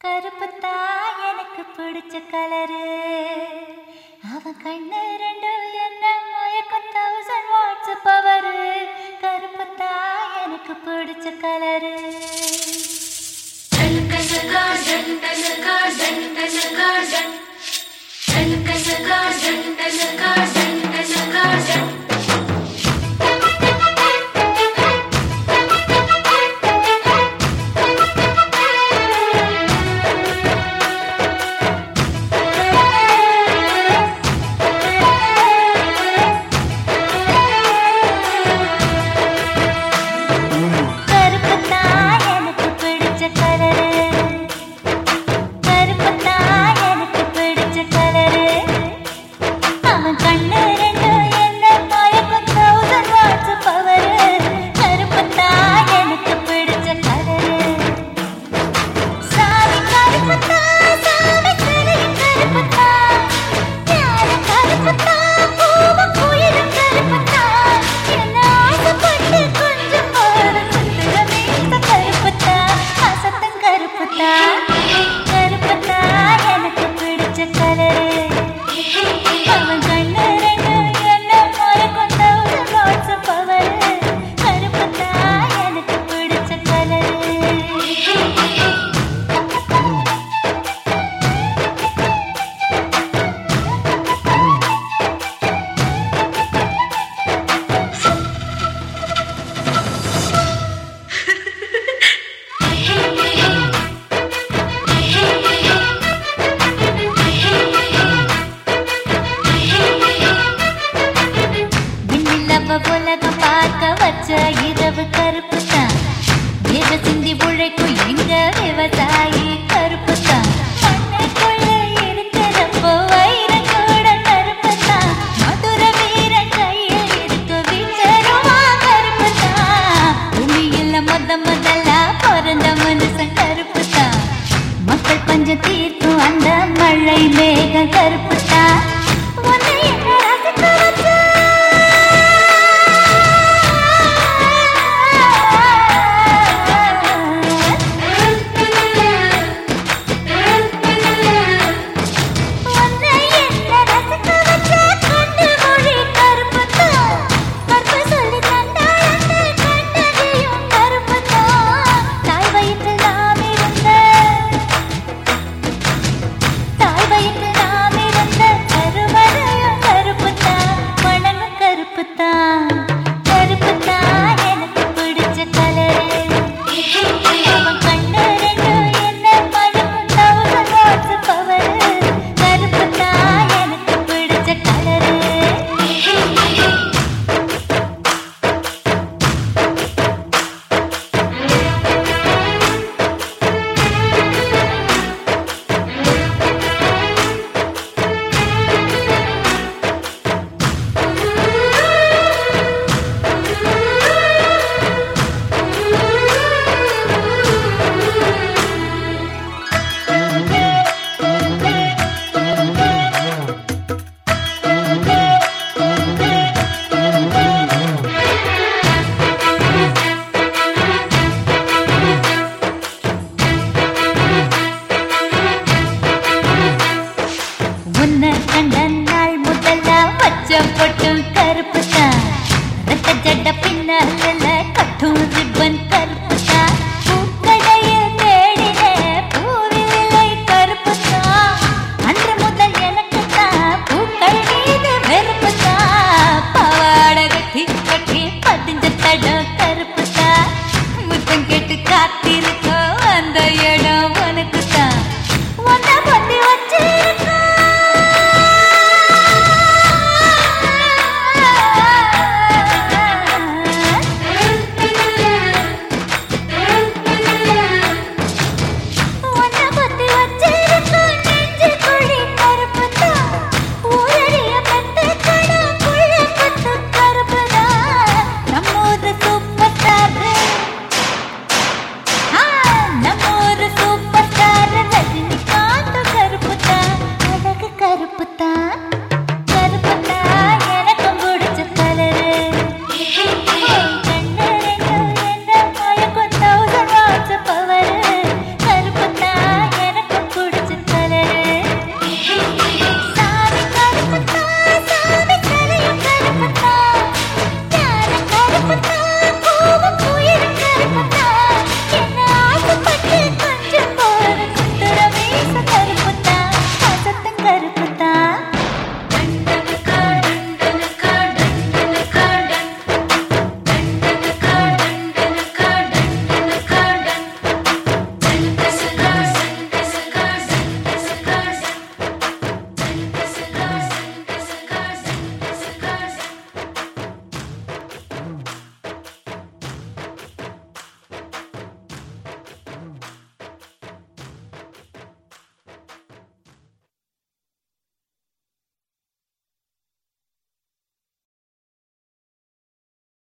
கருப்புத்தா எனக்கு பிடிச்ச கலரு அவன் கண்ணு ரெண்டு என்ன மயக்கம் தௌசண்ட் வாட்ஸ் பவரு கருப்புத்தா எனக்கு பிடிச்ச கலரு கருப்புத்தா எனக்கு பிடிச்ச கலரு கருப்புத்தா எனக்கு பிடிச்ச கலரு அவன் கண்ணு ரெண்டு என்ன மயக்கம் தௌசண்ட் வாட்ஸ் பவரு கருப்புத்தா எனக்கு பிடிச்ச கலரு சாமி கருப்புத்தா சாமி சிலையும் கருப்புத்தா ஞான கருப்புத்தா பூவும் குயிலும் கருப்புத்தா என்ன ஆசைப்பட்டு கொஞ்சம் போல சுத்துற மீச கருப்புத்தா அசத்தம் கருப்புத்தா கருப்புத்தா எனக்கு பிடிச்ச கலரு அவன் கண்ணு ரெண்டு என்ன மயக்கம் தௌசண்ட் வாட்ஸ் பவரு கருப்புத்தா எனக்கு பிடிச்ச கலரு விண்ணிலவ உலகம் பார்க்க வச்ச இரவு கருப்பு தான் வேத சிந்தி உழைக்கும் எங்க விவசாயி கருப்பு தான் மண்ணுக்குள்ள இருக்கிறப்போ வைரம் கூட கருப்பு தான் மதுர வீரன் கையில் இருக்கு வீச்சருவா கருப்பு தான் பூமியில முத முதல்ல பிறந்த மனுஷன் கருப்பு தான் மக்கள் பஞ்சம் தீர்க்கும் அந்த மழை மேகம் கருப்பு தான் உன்னை என்ன ரசிக்க உன்னை என்ன ரசிக்க வச்ச கண்ணு மொழி கருப்புத்தான் கற்பு சொல்லி தந்தாளன்னு கண்டதையும் கருப்புத்தான் தாய் வயிற்றில் நாம் இருந்த தாய் வயிற்றில் நாம் இருந்த கருவறையும் கருப்புத்தான் மனமும் கருப்புத்தான் கருப்புத்தான் எனக்கு பிடிச்ச கலரு அவன் கண்ணு ரெண்டு என்ன மயக்கும் thousand watts power. கருப்புத்தான் எனக்கு பிடிச்ச கலரு உன்னை கண்ட நாள் முதல்ல வச்ச பொட்டும் கருப்பு தான் ரத்த ஜட பின்னால